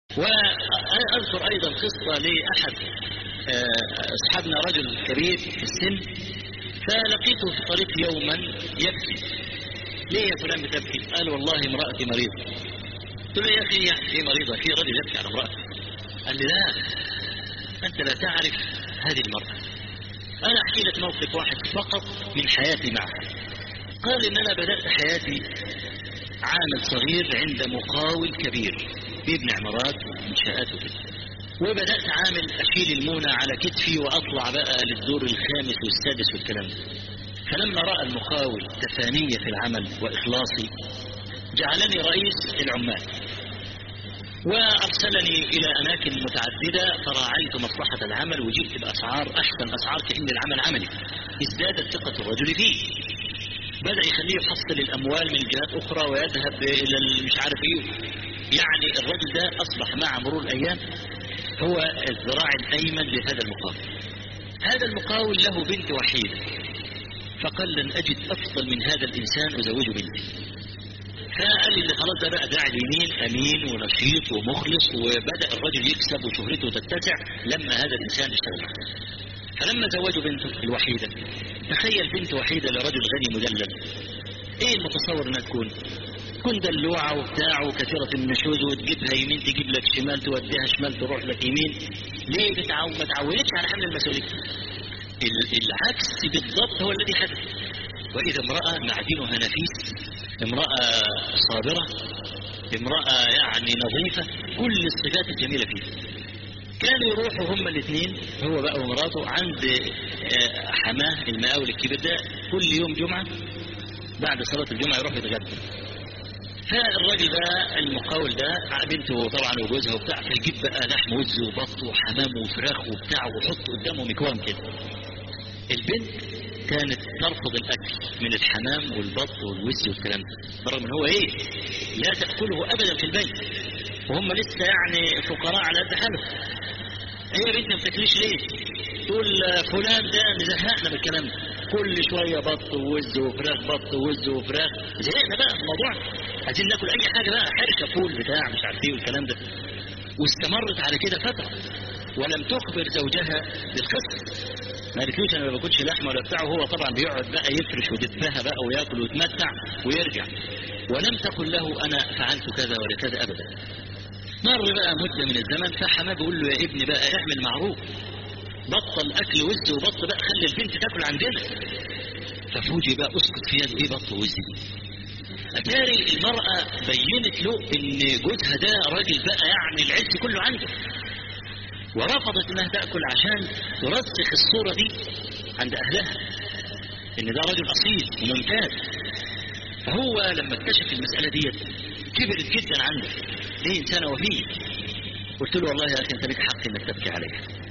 وأذكر أيضا قصة لأحد أصحابنا رجل كبير في السن فلقيته في الطريق يوما يبكي ليه يا فلان بتبكي؟ قال والله امرأتي مريضة قلت له يا أخي يعني ايه مريضة؟ في رجل يبكي على امرأته قال لي لا أنت لا تعرف هذه المرأة أنا أحكي لك موقف واحد فقط من حياتي معها قال إن أنا بدأت حياتي عامل صغير عند مقاول كبير بيبني عمارات ومنشآت وكده وبدأت عامل أشيل المونة على كتفي وأطلع بقى للدور الخامس والسادس والكلام ده فلما رأى المقاول تفانية في العمل وإخلاصي جعلني رئيس العمال وأرسلني إلى أماكن متعددة فراعيت مصلحة العمل وجئت بأسعار أحسن أسعار كأن العمل عملي ازدادت ثقة الرجل فيه بدأ يخليه يحصل الأموال من جهات أخرى ويذهب إلى مش عارف إيه يعني الرجل ده أصبح مع مرور الأيام هو الذراع الأيمن لهذا المقاول هذا المقاول له بنت وحيدة فقال لن أجد أفضل من هذا الإنسان أزوجه بنتي فقال لي خلاص ده بقى داعي اليمين أمين ونشيط ومخلص وبدأ الرجل يكسب وشهرته تتسع لما هذا الإنسان اشتغل فلما زوجوا بنته الوحيدة تخيل بنت وحيدة لرجل غني مدلل ايه المتصور انها تكون تكون دلوعة وبتاع وكثيرة من النشوز وتجيبها يمين تجيب لك شمال توديها شمال تروح لك يمين ليه بتعو ما تعودتش على حمل المسؤولية العكس بالضبط هو الذي حدث وإذا امرأة معدنها نفيس امرأة صابرة امرأة يعني نظيفة كل الصفات الجميلة فيها كانوا يروحوا هما الاثنين هو بقى ومراته عند حماه المقاول الكبير ده كل يوم جمعة بعد صلاة الجمعة يروح يتغدى فالراجل ده المقاول ده بنته طبعا وجوزها وبتاع فيجيب بقى لحم وز وبط وحمام وفراخ وبتاع ويحط قدامه مكوام كده البنت كانت ترفض الاكل من الحمام والبط والوز والكلام ده برغم ان هو ايه لا تاكله ابدا في البيت وهم لسه يعني فقراء على قد حالهم ايه يا بنت ما بتاكليش ليه تقول فلان ده مزهقنا بالكلام ده كل شويه بط ووز وفراخ بط ووز وفراخ زهقنا بقى من الموضوع عايزين ناكل اي حاجه بقى حرشه فول بتاع مش عارف ايه والكلام ده واستمرت على كده فتره ولم تخبر زوجها بالقصه ما قالتلوش انا ما باكلش لحمه ولا بتاع وهو طبعا بيقعد بقى يفرش ويدبها بقى وياكل ويتمتع ويرجع ولم تقل له انا فعلت كذا ولا كذا ابدا مر بقى مده من الزمن فحماه بيقول له يا ابني بقى اعمل معروف بطل اكل وز وبط بقى خلي البنت تاكل عندنا ففوجئ بقى اسقط في يده ايه بط وز دي اتاري المرأة بينت له ان جوزها ده راجل بقى يعني العز كله عنده ورفضت انها تاكل عشان ترسخ الصورة دي عند اهلها ان ده راجل اصيل وممتاز فهو لما اكتشف المسألة ديت كبرت جدا عنده ليه انسان وفيه قلت له والله يا اخي انت لك حق انك تبكي عليها